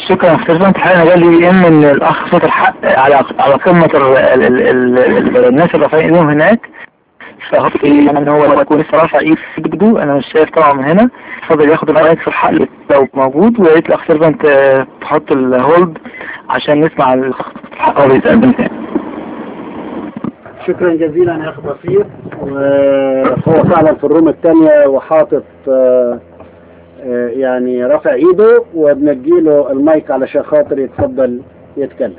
شكرا استاذ حالا جالي بي ام ان الاخ صوت الحق على على قمة ال ال ال ال الناس اللي رافعين ايديهم هناك فهو ان هو يكون لسه رافع ايد في جده انا مش شايف طبعا من هنا اتفضل ياخد المايك في الحق لو موجود ويا ريت الاخ سيرفنت تحط الهولد عشان نسمع الحق هو بيسأل تاني شكرا جزيلا يا اخ بصير وهو فعلا في الروم الثانية وحاطط آه، آه، يعني رافع ايده وبنديله المايك علشان خاطر يتفضل يتكلم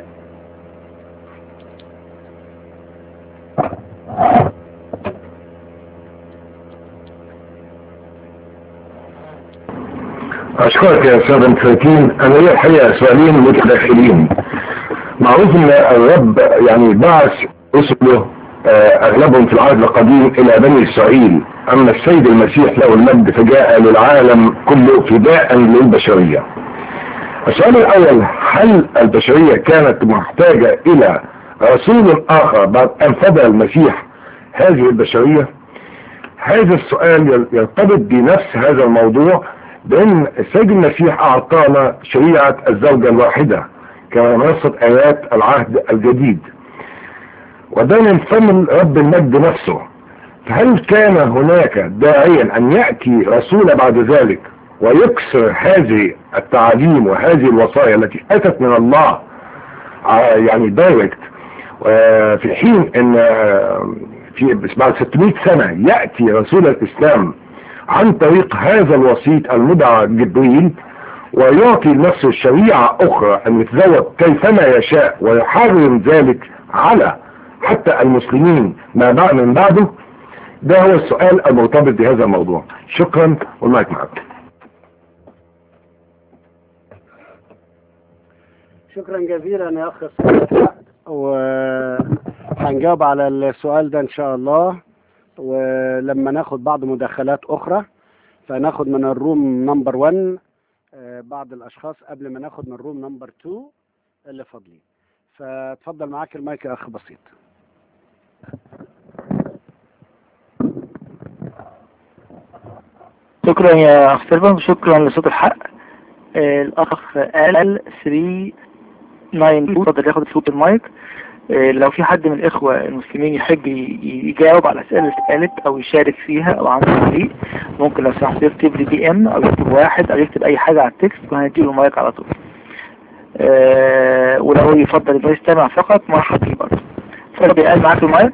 أشكرك يا أستاذ مساكين أنا لي الحقيقة سؤالين متداخلين معروف أن الرب يعني بعث رسله آه، أغلبهم في العهد القديم إلى بني إسرائيل أما السيد المسيح له المجد فجاء للعالم كله فداء للبشرية السؤال الأول هل البشرية كانت محتاجة إلى رسول آخر بعد أن فدى المسيح هذه البشرية هذا السؤال يرتبط بنفس هذا الموضوع بأن السيد المسيح أعطانا شريعة الزوجة الواحدة كما نصت آيات العهد الجديد وده من فم رب المجد نفسه فهل كان هناك داعيا أن يأتي رسول بعد ذلك ويكسر هذه التعاليم وهذه الوصايا التي أتت من الله آه، يعني دايركت في حين ان آه، في بعد 600 سنة يأتي رسول الإسلام عن طريق هذا الوسيط المدعى جبريل ويعطي لنفسه شريعة أخرى أن يتزوج كيفما يشاء ويحرم ذلك على حتى المسلمين ما بعد من بعده ده هو السؤال المرتبط بهذا الموضوع شكرا والمايك معك شكرا جزيلا يا اخ الصالح وهنجاوب على السؤال ده ان شاء الله ولما ناخد بعض مداخلات اخرى فناخد من الروم نمبر 1 آه، بعض الاشخاص قبل ما ناخد من الروم نمبر 2 اللي فاضلين فتفضل معاك المايك يا اخ بسيط شكرا يا اخ سيرفن شكرا لصوت الحق آه، الاخ ال 3 9 اتفضل ياخد صوت المايك آه، لو في حد من الاخوة المسلمين يحب ي- يجاوب على الاسئلة اللي اتقالت او يشارك فيها او عنده تعليق ممكن لو سمحت يكتب لي دي ام او يكتب واحد او يكتب اي حاجة على التكست وهنديله المايك على طول آه، ولو يفضل انه يستمع فقط مرحب بيه برضه اتفضل يا قال معاك المايك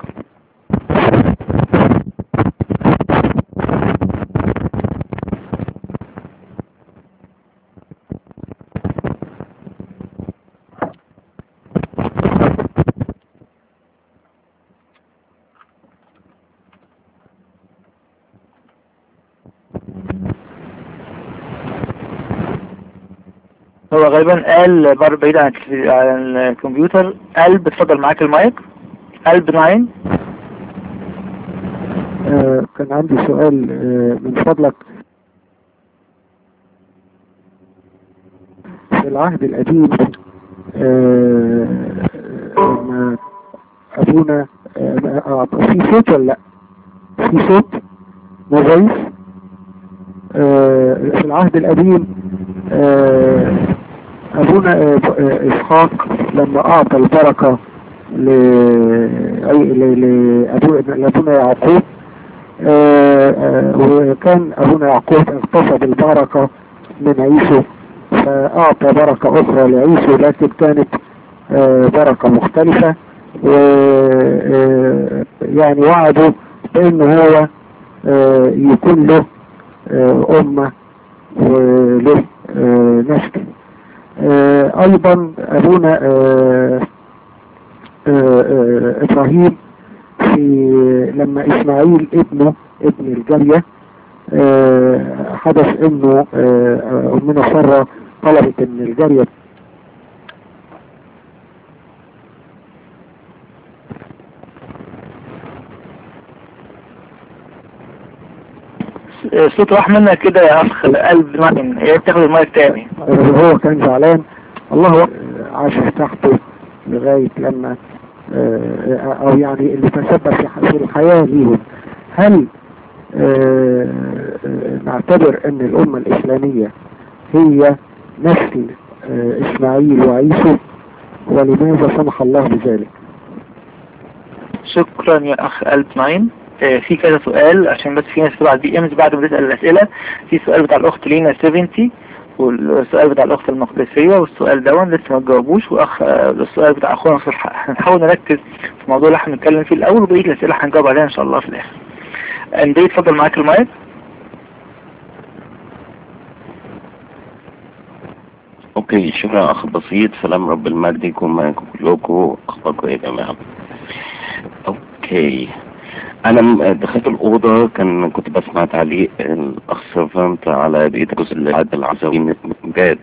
هو غالبا قال بره بعيد عن التلفزيون- عن الكمبيوتر قلب اتفضل معاك المايك قلب ناين آه، كان عندي سؤال آه، من فضلك في العهد القديم آه، لما أبونا آه، أعطى في صوت ولا لأ؟ في صوت مو فويس آه، في العهد القديم آه، أبونا آه، آه، إسحاق لما أعطى البركة ل- أي- ل- لأبو- لأبونا يعقوب آه، آه، وكان أبونا يعقوب اغتصب البركة من عيسو فأعطى بركة أخرى لعيسو لكن كانت آه، بركة مختلفة و آه، يعني وعدوا بأن هو آه، يكون له آه، أمة وله آه، نسل آه، أيضا أبونا آه، آه، آه، إبراهيم في لما إسماعيل ابنه ابن الجارية آه، حدث انه آه، أمنا سارة طلبت ان الجارية صوت راح منك كده يا اخ قلب ناين يا ريت تاخد المايك تاني هو كان زعلان الله أكبر، عاش تحته لغاية لما آه، او يعني اللي تسبب في ح- في الحياة ليهم هل آه، آه، نعتبر ان الامة الاسلامية هي نسل آه، إسماعيل وعيسو ولماذا سمح الله بذلك شكرا يا اخ قلب ناين آه، في كذا سؤال عشان بس في ناس بتبعت دي امز بعد ما تسال الاسئله في سؤال بتاع الاخت لينا 70 والسؤال بتاع الاخت المقدسيه والسؤال دون لسه ما تجاوبوش واخ آه، السؤال بتاع اخونا نصر الحق هنحاول نركز في الموضوع اللي احنا بنتكلم فيه الاول وبقيه الاسئله هنجاوب عليها ان شاء الله في الاخر اندي اتفضل معاك المايك اوكي شكرا اخ بسيط سلام رب المجد يكون معاكم كلكم اخباركم ايه يا جماعه اوكي انا م- دخلت الاوضه كان كنت بسمع تعليق الاخ سيرفنت على بقيه الجزء اللي عدى العزوي من جاد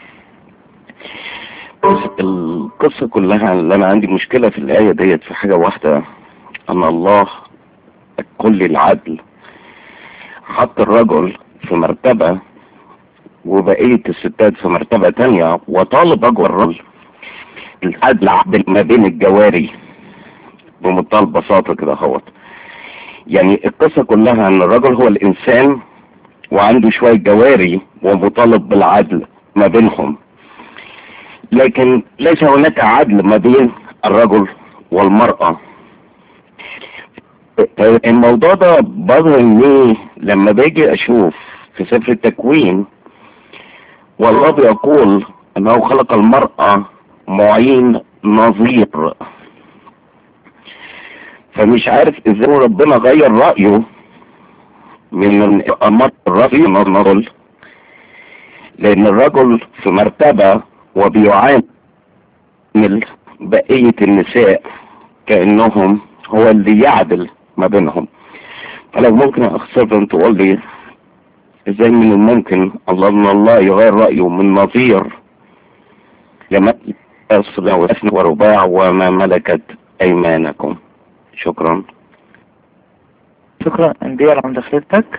بس القصه كلها اللي انا عندي مشكله في الايه ديت في حاجه واحده ان الله كل العدل حط الرجل في مرتبه وبقية الستات في مرتبة تانية وطالب أجر الرجل العدل عدل ما بين الجواري بمنتهى البساطة كده اهوت يعني القصة كلها ان الرجل هو الانسان وعنده شوية جواري ومطالب بالعدل ما بينهم لكن ليس هناك عدل ما بين الرجل والمرأة الموضوع ده بظهرني لما باجي اشوف في سفر التكوين والله بيقول انه خلق المرأة معين نظير فمش عارف ازاي ربنا غير رأيه من امر الرأي الرجل لان الرجل في مرتبة وبيعامل بقية النساء كأنهم هو اللي يعدل ما بينهم فلو ممكن اخسر تقول لي ازاي من الممكن الله ان الله يغير رأيه من نظير لما يصل وثنى ورباع وما ملكت ايمانكم شكرا شكرا اندي على مداخلتك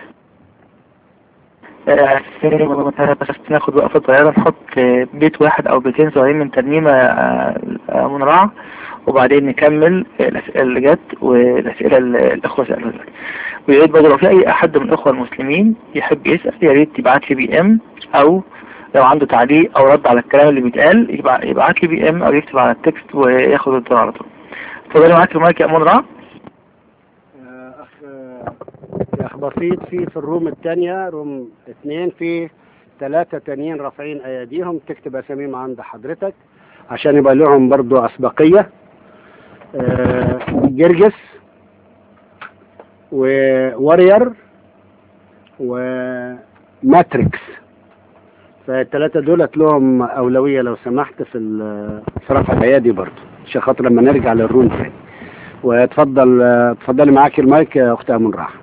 آه، بس ناخد وقفة صغيرة نحط آه، بيت واحد أو بيتين صغيرين من ترنيمة آه، آه، منرعة وبعدين نكمل آه، الأسئلة اللي جت والأسئلة اللي الإخوة سألوها دلوقتي ويا ريت برضه لو في أي أحد من الإخوة المسلمين يحب يسأل يا ريت يبعت لي بي إم أو لو عنده تعليق أو رد على الكلام اللي بيتقال يبع- يبعت لي بي إم أو يكتب على التكست وياخد الدور على طول. اتفضلي معاك المايك يا منرعة. آه، اخ يا اخ بسيط في في الروم الثانية روم اثنين في ثلاثة تانيين رافعين اياديهم تكتب اساميهم عند حضرتك عشان يبقى لهم برضو اسبقية آه، جرجس وورير وماتريكس فالثلاثة دولت لهم أولوية لو سمحت في ال- في رفع الأيادي برضه عشان خاطر لما نرجع للروم تاني وتفضل اتفضلي معاكي المايك يا أخت أمون راح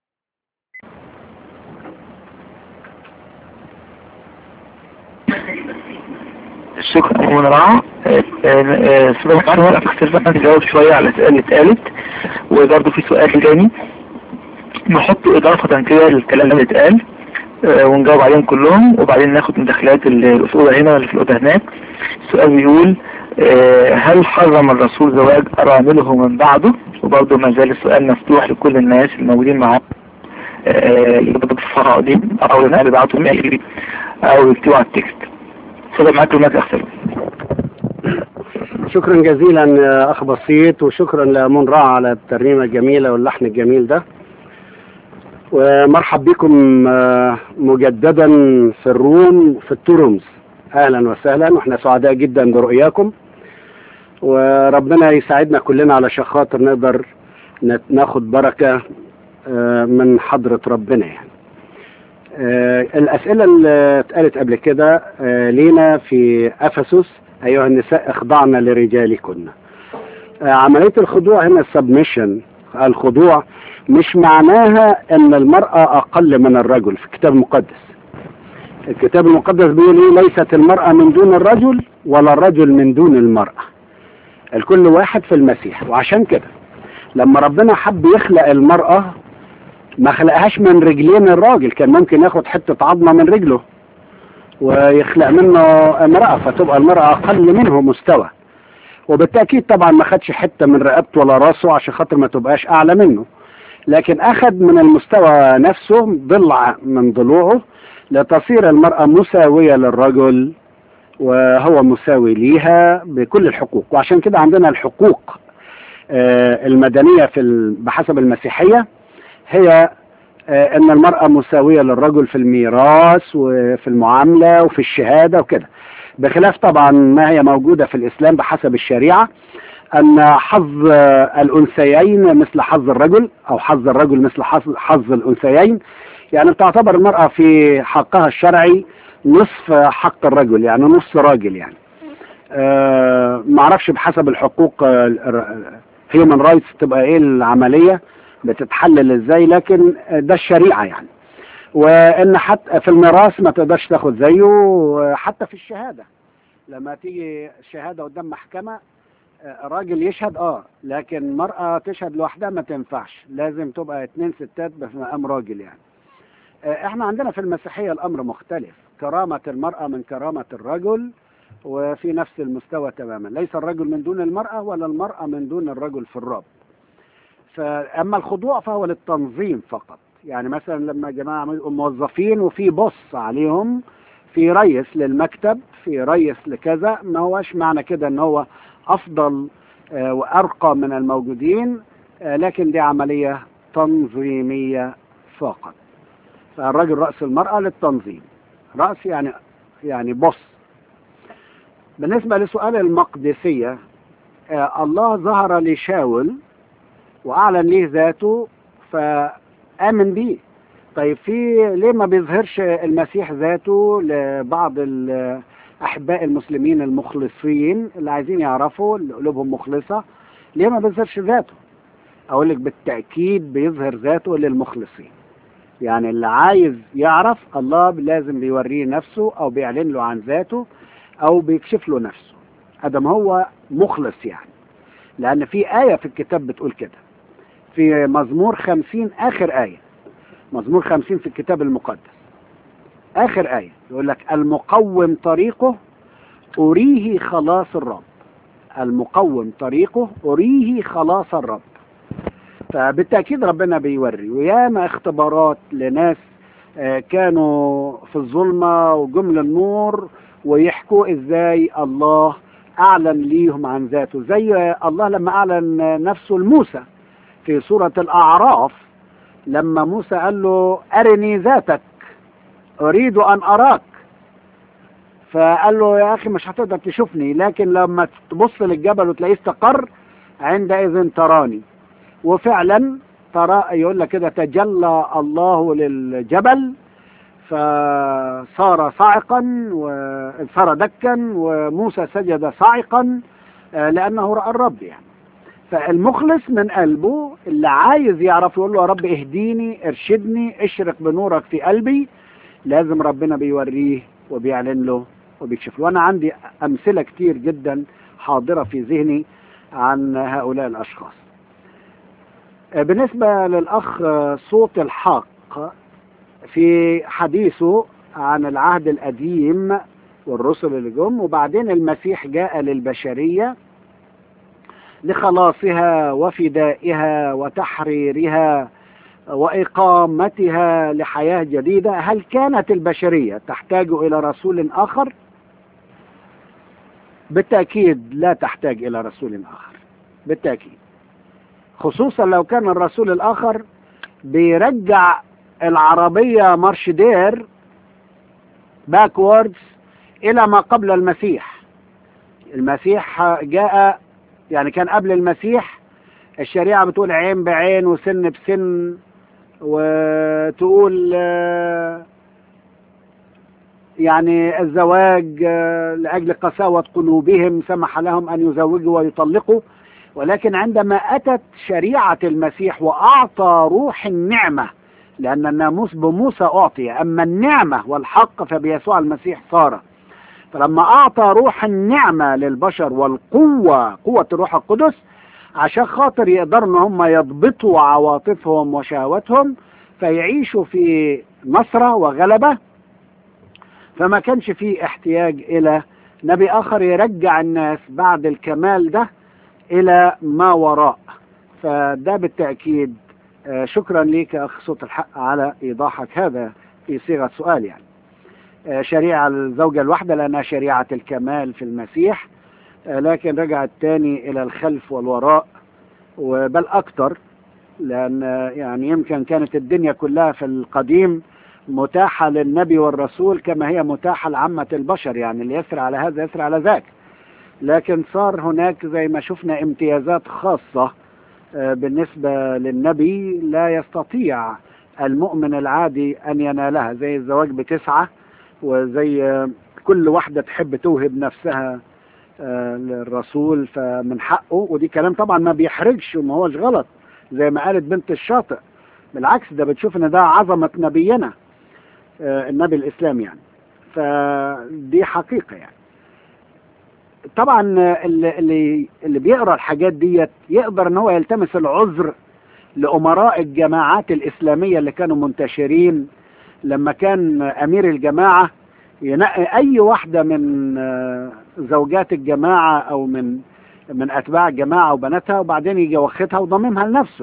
شكرا يا منرعة استاذ محمد اختلفنا نجاوب شوية على الأسئلة اللي اتقالت وبرضه في سؤال تاني نحط إضافة كده للكلام اللي اتقال آه، ونجاوب عليهم كلهم وبعدين ناخد مداخلات اللي في الأوضة هنا واللي في الأوضة هناك السؤال بيقول آه، هل حرم الرسول زواج أرامله من بعده وبرضه ما زال السؤال مفتوح لكل الناس الموجودين معانا آه، يبقى الفرائضين أو الناس اللي بعتهم إيميل أو يكتبوا على التكست اتفضل معاك المايك أحسن شكرا جزيلا يا أخ بسيط وشكرا لأمون راع على الترنيمة الجميلة واللحن الجميل ده ومرحب بكم آه، مجددا في الروم في التورمز أهلا وسهلا واحنا سعداء جدا برؤياكم وربنا يساعدنا كلنا علشان خاطر نقدر نت- ناخد بركة آه، من حضرة ربنا يعني آه، الأسئلة اللي اتقالت قبل كده آه، لينا في أفسس أيها النساء اخضعن لرجالكن آه، عملية الخضوع هنا السبمشن الخضوع مش معناها ان المرأة اقل من الرجل في الكتاب المقدس الكتاب المقدس بيقول ايه ليست المرأة من دون الرجل ولا الرجل من دون المرأة الكل واحد في المسيح وعشان كده لما ربنا حب يخلق المرأة ما خلقهاش من رجلين الراجل كان ممكن ياخد حتة عظمة من رجله ويخلق منه امرأة فتبقى المرأة أقل منه مستوى وبالتأكيد طبعا ما خدش حتة من رقبته ولا راسه عشان خاطر ما تبقاش أعلى منه لكن أخذ من المستوى نفسه ضلع من ضلوعه لتصير المرأة مساوية للرجل وهو مساوي ليها بكل الحقوق وعشان كده عندنا الحقوق آه، المدنية في ال- بحسب المسيحية هي آه، ان المرأة مساوية للرجل في الميراث وفي المعاملة وفي الشهادة وكده بخلاف طبعا ما هي موجودة في الاسلام بحسب الشريعة ان حظ آه، الانثيين مثل حظ الرجل او حظ الرجل مثل حظ, حظ الانثيين يعني بتعتبر المرأة في حقها الشرعي نصف حق الرجل يعني نص راجل يعني آه معرفش بحسب الحقوق هيومن رايتس تبقى ايه العملية بتتحلل ازاي لكن ده الشريعة يعني وان حتى في الميراث ما تقدرش تاخد زيه وحتى في الشهادة لما تيجي الشهادة قدام محكمة آه، راجل يشهد اه لكن مرأة تشهد لوحدها ما تنفعش لازم تبقى اتنين ستات بمقام راجل يعني آه، احنا عندنا في المسيحية الامر مختلف كرامة المرأة من كرامة الرجل وفي نفس المستوى تماما ليس الرجل من دون المرأة ولا المرأة من دون الرجل في الرب فأما الخضوع فهو للتنظيم فقط يعني مثلا لما جماعة موظفين وفي بص عليهم في ريس للمكتب في ريس لكذا ما هوش معنى كده ان هو افضل آه، وارقى من الموجودين آه، لكن دي عملية تنظيمية فقط فالرجل رأس المرأة للتنظيم رأس يعني يعني بص بالنسبة لسؤال المقدسية آه، الله ظهر لشاول وأعلن ليه ذاته فآمن بيه طيب في ليه ما بيظهرش المسيح ذاته لبعض الأحباء المسلمين المخلصين اللي عايزين يعرفوا اللي قلوبهم مخلصة ليه ما بيظهرش ذاته أقول لك بالتأكيد بيظهر ذاته للمخلصين يعني اللي عايز يعرف الله لازم بيوريه نفسه أو بيعلن له عن ذاته أو بيكشف له نفسه أدم هو مخلص يعني لأن في آية في الكتاب بتقول كده في مزمور خمسين آخر آية مزمور خمسين في الكتاب المقدس آخر آية يقول لك المقوم طريقه أريه خلاص الرب المقوم طريقه أريه خلاص الرب فبالتأكيد ربنا بيوري وياما اختبارات لناس آه، كانوا في الظلمة وجم للنور ويحكوا ازاي الله اعلن ليهم عن ذاته زي الله لما اعلن نفسه لموسى في سورة الاعراف لما موسى قال له ارني ذاتك اريد ان اراك فقال له يا اخي مش هتقدر تشوفني لكن لما تبص للجبل وتلاقيه استقر عندئذ تراني وفعلا ترى يقول لك كده تجلى الله للجبل فصار صاعقا وصار دكا وموسى سجد صاعقا آه، لانه راى الرب يعني فالمخلص من قلبه اللي عايز يعرف يقول له يا رب اهديني ارشدني اشرق بنورك في قلبي لازم ربنا بيوريه وبيعلن له وبيكشف له وانا عندي امثله كتير جدا حاضره في ذهني عن هؤلاء الاشخاص آه، بالنسبه للاخ آه، صوت الحق في حديثه عن العهد القديم والرسل اللي جم وبعدين المسيح جاء للبشرية لخلاصها وفدائها وتحريرها وإقامتها لحياة جديدة هل كانت البشرية تحتاج إلى رسول آخر؟ بالتأكيد لا تحتاج إلى رسول آخر بالتأكيد خصوصا لو كان الرسول الآخر بيرجع العربية مارشدير باكوردز إلى ما قبل المسيح المسيح جاء يعني كان قبل المسيح الشريعة بتقول عين بعين وسن بسن وتقول آه، يعني الزواج آه، لأجل قساوة قلوبهم سمح لهم أن يزوجوا ويطلقوا ولكن عندما أتت شريعة المسيح وأعطى روح النعمة لأن الناموس بموسى أعطي أما النعمة والحق فبيسوع المسيح صار فلما أعطى روح النعمة للبشر والقوة قوة الروح القدس عشان خاطر يقدروا ان هم يضبطوا عواطفهم وشهواتهم فيعيشوا في نصرة وغلبة فما كانش فيه احتياج الى نبي اخر يرجع الناس بعد الكمال ده الى ما وراء فده بالتأكيد آه، شكرا ليك يا اخ صوت الحق على ايضاحك هذا في صيغة سؤال يعني آه، شريعة الزوجة الواحدة لأنها شريعة الكمال في المسيح آه، لكن رجعت تاني إلى الخلف والوراء وبل أكتر لأن آه، يعني يمكن كانت الدنيا كلها في القديم متاحة للنبي والرسول كما هي متاحة لعامة البشر يعني اللي يسرع على هذا يسرع على ذاك لكن صار هناك زي ما شفنا امتيازات خاصة آه، بالنسبة للنبي لا يستطيع المؤمن العادي أن ينالها زي الزواج بتسعة وزي آه، كل واحدة تحب توهب نفسها آه، للرسول فمن حقه ودي كلام طبعا ما بيحرجش وما هوش غلط زي ما قالت بنت الشاطئ بالعكس ده بتشوف ان ده عظمة نبينا آه، النبي الإسلام يعني فدي حقيقة يعني طبعا اللي اللي اللي بيقرا الحاجات ديت يقدر ان هو يلتمس العذر لامراء الجماعات الاسلاميه اللي كانوا منتشرين لما كان امير الجماعه ينقي اي واحده من آه، زوجات الجماعه او من من اتباع الجماعه وبناتها وبعدين يجي واخدها وضممها لنفسه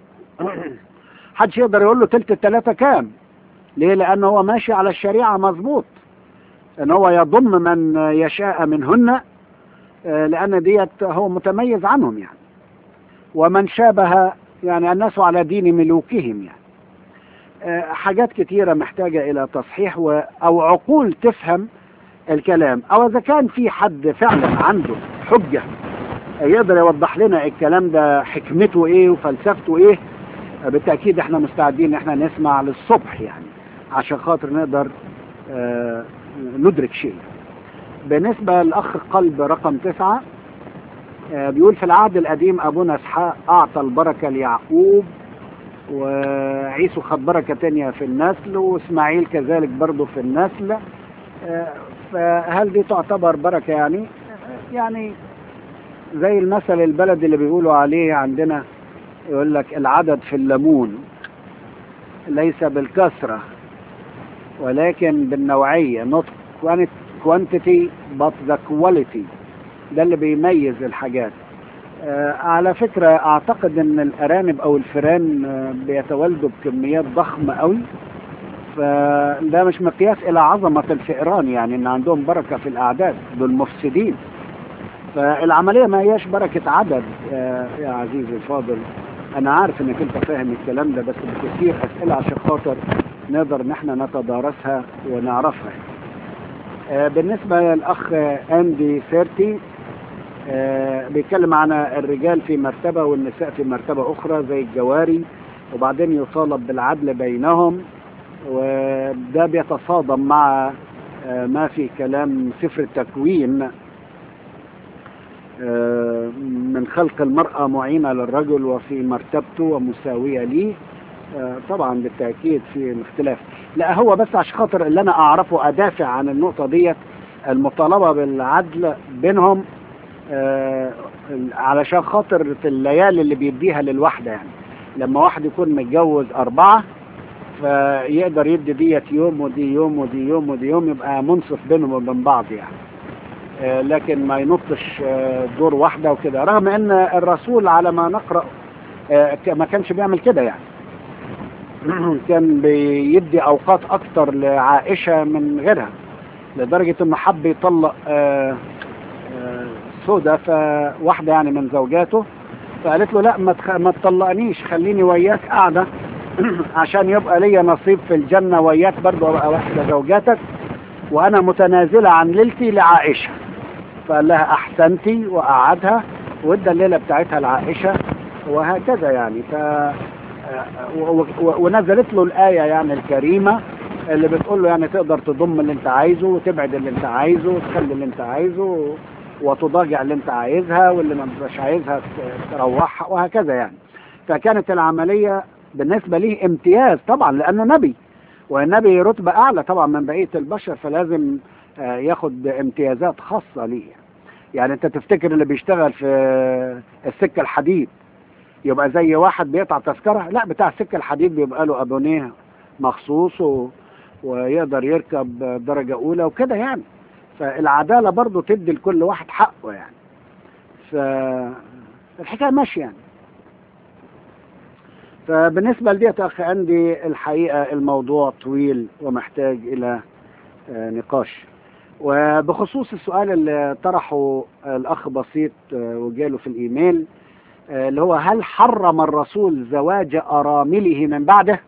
حدش يقدر يقول له تلت التلاته كام ليه لانه هو ماشي على الشريعه مظبوط ان هو يضم من يشاء منهن آه، لان ديت هو متميز عنهم يعني ومن شابه يعني الناس على دين ملوكهم يعني آه، حاجات كتيرة محتاجة إلى تصحيح و أو عقول تفهم الكلام أو إذا كان في حد فعلا عنده حجة يقدر يوضح لنا الكلام ده حكمته إيه وفلسفته إيه آه، بالتأكيد إحنا مستعدين إحنا نسمع للصبح يعني عشان خاطر نقدر آه، ندرك شيء بالنسبة للأخ قلب رقم تسعة آه، بيقول في العهد القديم أبونا إسحاق أعطى البركة ليعقوب وعيسو خد بركة تانية في النسل وإسماعيل كذلك برضه في النسل آه، فهل دي تعتبر بركة يعني آه، يعني زي المثل البلد اللي بيقولوا عليه عندنا يقول لك العدد في الليمون ليس بالكثرة ولكن بالنوعية not quantity- quantity but the quality ده اللي بيميز الحاجات آه على فكرة اعتقد ان الارانب او الفئران آه بيتولدوا بكميات ضخمة قوي فده مش مقياس الى عظمة الفئران يعني ان عندهم بركة في الاعداد دول مفسدين فالعملية ما هياش بركة عدد آه يا عزيزي الفاضل انا عارف انك انت فاهم الكلام ده بس بكثير اسئلة عشان خاطر نقدر ان احنا نتدارسها ونعرفها آه بالنسبة للاخ اندي سيرتي آه، بيتكلم عن الرجال في مرتبة والنساء في مرتبة أخرى زي الجواري وبعدين يطالب بالعدل بينهم وده بيتصادم مع آه، ما في كلام سفر التكوين آه، من خلق المرأة معينة للرجل وفي مرتبته ومساوية ليه آه، طبعا بالتأكيد في الاختلاف لا هو بس عشان خاطر اللي أنا أعرفه أدافع عن النقطة ديت المطالبة بالعدل بينهم آه، علشان خاطر في الليالي اللي بيديها للواحدة يعني لما واحد يكون متجوز أربعة فيقدر يدي ديت يوم ودي يوم ودي يوم ودي يوم يبقى منصف بينهم وبين بعض يعني آه، لكن ما ينطش آه، دور واحدة وكده رغم ان الرسول على ما نقرأ آه، ك- ما كانش بيعمل كده يعني كان بيدي اوقات اكتر لعائشة من غيرها لدرجة انه حب يطلق آه، آه، سودة فواحدة يعني من زوجاته فقالت له لا ما تخ... ما تطلقنيش خليني وياك قاعدة عشان يبقى ليا نصيب في الجنة وياك برضه ابقى واحدة زوجاتك وانا متنازلة عن ليلتي لعائشة فقال لها احسنتي وقعدها وادى الليلة بتاعتها لعائشة وهكذا يعني ف و- و- ونزلت له الآية يعني الكريمة اللي بتقول له يعني تقدر تضم اللي انت عايزه وتبعد اللي انت عايزه وتخلي اللي انت عايزه وتضاجع اللي انت عايزها واللي ما مش عايزها ت- تروحها وهكذا يعني فكانت العملية بالنسبة ليه امتياز طبعا لأنه نبي والنبي رتبة أعلى طبعا من بقية البشر فلازم آه، ياخد امتيازات خاصة ليه يعني انت تفتكر اللي بيشتغل في السكة الحديد يبقى زي واحد بيقطع تذكرة لا بتاع السكة الحديد بيبقى له أبونيه مخصوص و... ويقدر يركب درجة أولى وكده يعني فالعدالة برضو تدي لكل واحد حقه يعني فالحكاية ماشية يعني فبالنسبة لديت أخي عندي الحقيقة الموضوع طويل ومحتاج إلى آه، نقاش وبخصوص السؤال اللي طرحه الأخ بسيط آه، وجاله في الإيميل آه، اللي هو هل حرم الرسول زواج أرامله من بعده؟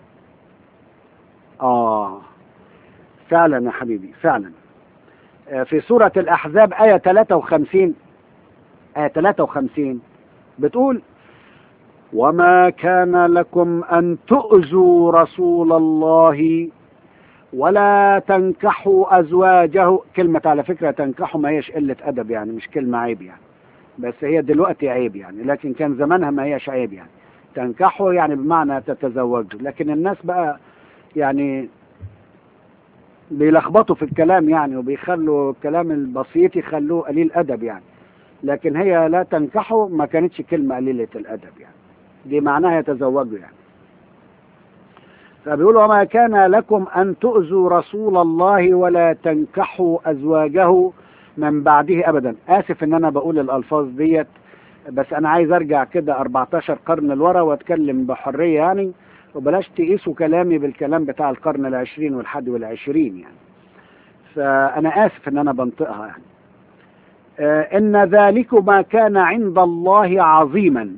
آه فعلا يا حبيبي فعلا آه، في سورة الأحزاب آية 53 آية 53 بتقول وما كان لكم أن تؤذوا رسول الله ولا تنكحوا أزواجه كلمة على فكرة تنكحوا ما هيش قلة أدب يعني مش كلمة عيب يعني بس هي دلوقتي عيب يعني لكن كان زمانها ما هيش عيب يعني تنكحوا يعني بمعنى تتزوجوا لكن الناس بقى يعني بيلخبطوا في الكلام يعني وبيخلوا الكلام البسيط يخلوه قليل أدب يعني لكن هي لا تنكحوا ما كانتش كلمة قليلة الأدب يعني دي معناها يتزوجوا يعني فبيقولوا وما كان لكم أن تؤذوا رسول الله ولا تنكحوا أزواجه من بعده أبدا آسف إن أنا بقول الألفاظ ديت بس أنا عايز أرجع كده 14 قرن لورا وأتكلم بحرية يعني وبلاش تقيسوا كلامي بالكلام بتاع القرن العشرين والحادي والعشرين يعني فأنا آسف إن أنا بنطقها يعني آه، إن ذلكما كان عند الله عظيما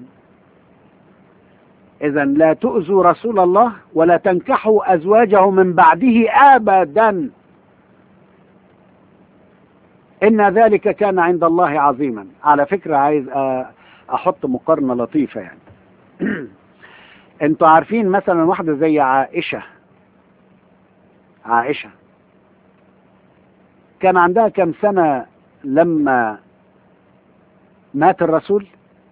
إذا لا تؤذوا رسول الله ولا تنكحوا أزواجه من بعده أبدا إن ذلك كان عند الله عظيما على فكرة عايز آه، أحط مقارنة لطيفة يعني انتوا عارفين مثلا واحدة زي عائشة عائشة كان عندها كم سنة لما مات الرسول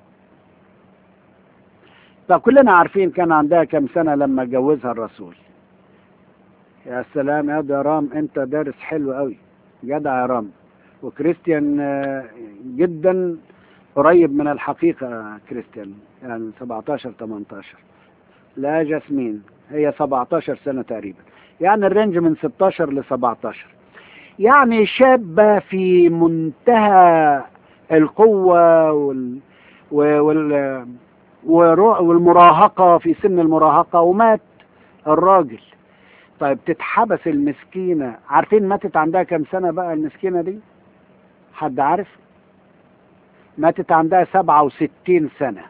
طب كلنا عارفين كان عندها كم سنة لما جوزها الرسول يا سلام يا ده رام انت دارس حلو قوي جدع يا رام وكريستيان آه، جدا قريب من الحقيقة كريستيان يعني 17 18 لا جاسمين هي 17 سنة تقريبا يعني الرينج من 16 ل 17 يعني شابة في منتهى القوة وال... وال... ورو- والمراهقة في سن المراهقة ومات الراجل طيب تتحبس المسكينة عارفين ماتت عندها كم سنة بقى المسكينة دي حد عارف ماتت عندها سبعة وستين سنة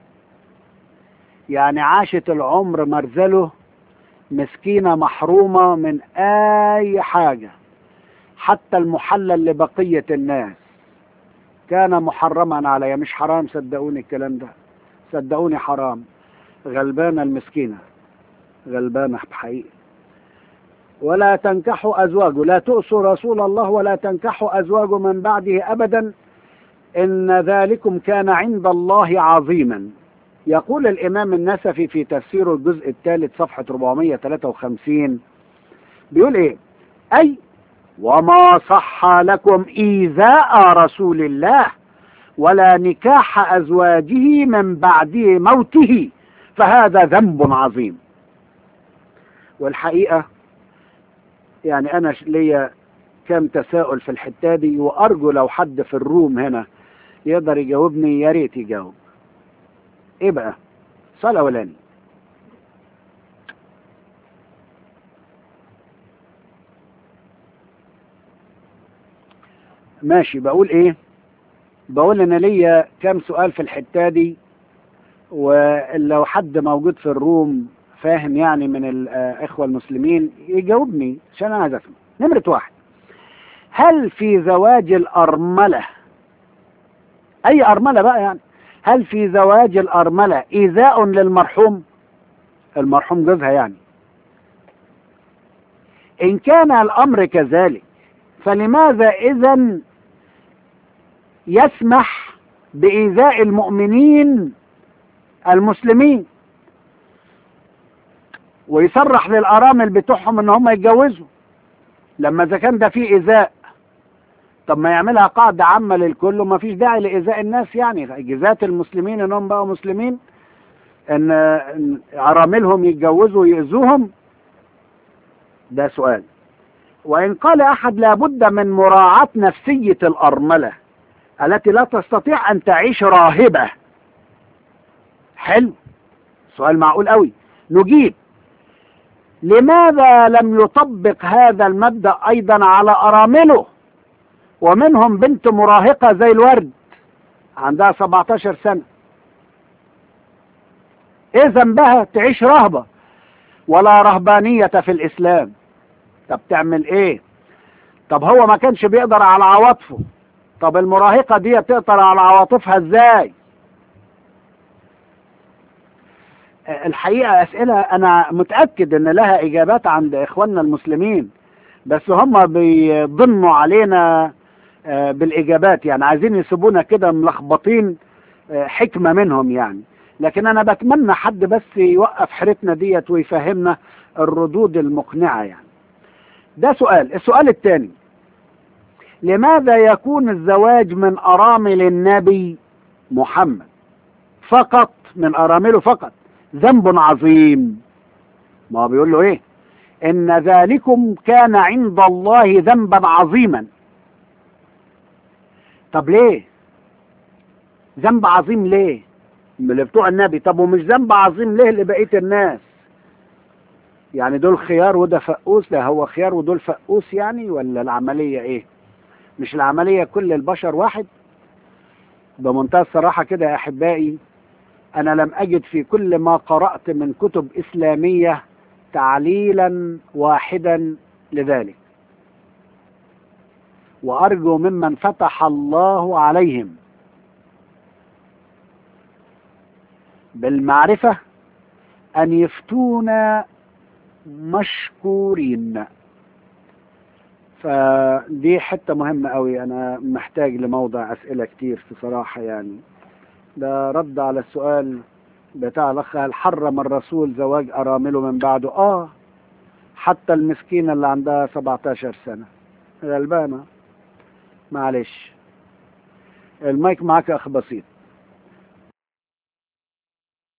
يعني عاشت العمر مرزله مسكينة محرومة من أي حاجة حتى المحلل لبقية الناس كان محرما عليها مش حرام صدقوني الكلام ده صدقوني حرام غلبانة المسكينة غلبانة بحقيقة ولا تنكحوا أزواجه لا تؤسوا رسول الله ولا تنكحوا أزواجه من بعده أبدا إن ذلكم كان عند الله عظيما يقول الإمام النسفي في تفسيره الجزء الثالث صفحة 453 بيقول إيه أي وما صح لكم إيذاء رسول الله ولا نكاح أزواجه من بعد موته فهذا ذنب عظيم والحقيقة يعني أنا ش- ليا كم تساؤل في الحتة دي وأرجو لو حد في الروم هنا يقدر يجاوبني يا ريت يجاوب إيه بقى؟ سؤال أولاني ماشي بقول إيه؟ بقول ان ليا كام سؤال في الحته دي ولو حد موجود في الروم فاهم يعني من الاخوه المسلمين يجاوبني عشان انا عايز اسمع نمره واحد هل في زواج الارمله اي ارمله بقى يعني هل في زواج الارمله ايذاء للمرحوم المرحوم جوزها يعني ان كان الامر كذلك فلماذا اذا يسمح بإيذاء المؤمنين المسلمين ويصرح للأرامل بتوعهم إن هم يتجوزوا لما إذا كان ده فيه إيذاء طب ما يعملها قاعدة عامة للكل وما فيش داعي لإيذاء الناس يعني جزات المسلمين إنهم بقوا مسلمين إن إن أراملهم يتجوزوا ويأذوهم ده سؤال وإن قال أحد لابد من مراعاة نفسية الأرملة التي لا تستطيع أن تعيش راهبة حلو سؤال معقول قوي نجيب لماذا لم يطبق هذا المبدأ أيضا على أرامله ومنهم بنت مراهقة زي الورد عندها 17 سنة ايه ذنبها تعيش رهبة ولا رهبانية في الإسلام طب تعمل ايه طب هو ما كانش بيقدر على عواطفه طب المراهقة دي تقدر على عواطفها ازاي الحقيقة أسئلة أنا متأكد إن لها إجابات عند إخواننا المسلمين بس هم بيضنوا علينا بالإجابات يعني عايزين يسيبونا كده ملخبطين حكمة منهم يعني لكن أنا بتمنى حد بس يوقف حيرتنا ديت ويفهمنا الردود المقنعة يعني ده سؤال السؤال الثاني لماذا يكون الزواج من أرامل النبي محمد فقط من أرامله فقط ذنب عظيم ما هو بيقول له ايه ان ذلكم كان عند الله ذنبا عظيما طب ليه ذنب عظيم ليه اللي بتوع النبي طب ومش ذنب عظيم ليه لبقيه الناس يعني دول خيار وده فقوس لا هو خيار ودول فقوس يعني ولا العملية ايه مش العملية كل البشر واحد بمنتهى الصراحة كده يا احبائي انا لم اجد في كل ما قرأت من كتب اسلامية تعليلا واحدا لذلك وارجو ممن فتح الله عليهم بالمعرفة ان يفتونا مشكورين فدي حتة مهمة قوي انا محتاج لموضع اسئلة كتير في صراحة يعني ده رد على السؤال بتاع الاخ هل حرم الرسول زواج ارامله من بعده اه حتى المسكينة اللي عندها 17 سنة غلبانة معلش المايك معاك اخ بسيط